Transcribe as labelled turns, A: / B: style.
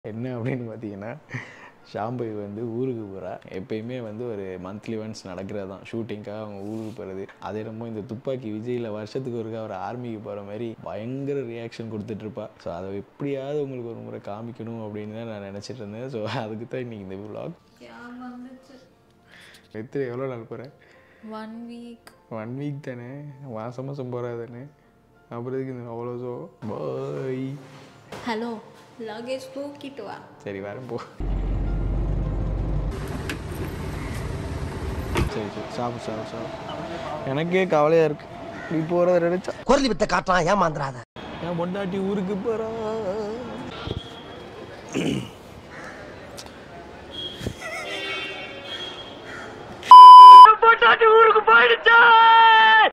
A: என்ன அப்படின்னு பார்த்தீங்கன்னா ஷாம்பை வந்து ஊருக்கு போகிறா எப்பயுமே வந்து ஒரு மந்த்லி ஒன்ஸ் நடக்கிறது தான் ஷூட்டிங்காக அவங்க ஊருக்கு போகிறது அதே என்னமோ இந்த துப்பாக்கி விஜயில் வருஷத்துக்கு ஒருக்கா ஒரு ஆர்மிக்கு போகிற மாதிரி பயங்கர ரியாக்ஷன் கொடுத்துட்ருப்பா ஸோ அதை எப்படியாவது உங்களுக்கு ஒரு முறை காமிக்கணும் அப்படின்னு தான் நான் நினச்சிட்டு இருந்தேன் ஸோ அதுக்கு தான் இன்றைக்கி இந்த vlog
B: யார் வந்துச்சு
A: எத்தனை எவ்வளோ நாள் போகிறேன்
B: ஒன் வீக்
A: ஒன் வீக் தானே மாதம் மாதம் போகிறா தானே அப்புறம் எதுக்கு இந்த அவ்வளோ ஸோ பாய்
B: ஹலோ லகேஜ் தூக்கிட்டு வா
A: சரி வரேன் போ சரி சரி சாப்பிடு சாப்பிடு சாப்பிடு எனக்கே கவலையாக இருக்கு நீ போகிறத நினைச்சா
C: குரலி வித்த காட்டலாம் ஏமாந்துறாத
A: என் பொண்டாட்டி ஊருக்கு போகிறா
C: பொண்டாட்டி ஊருக்கு போயிடுச்சா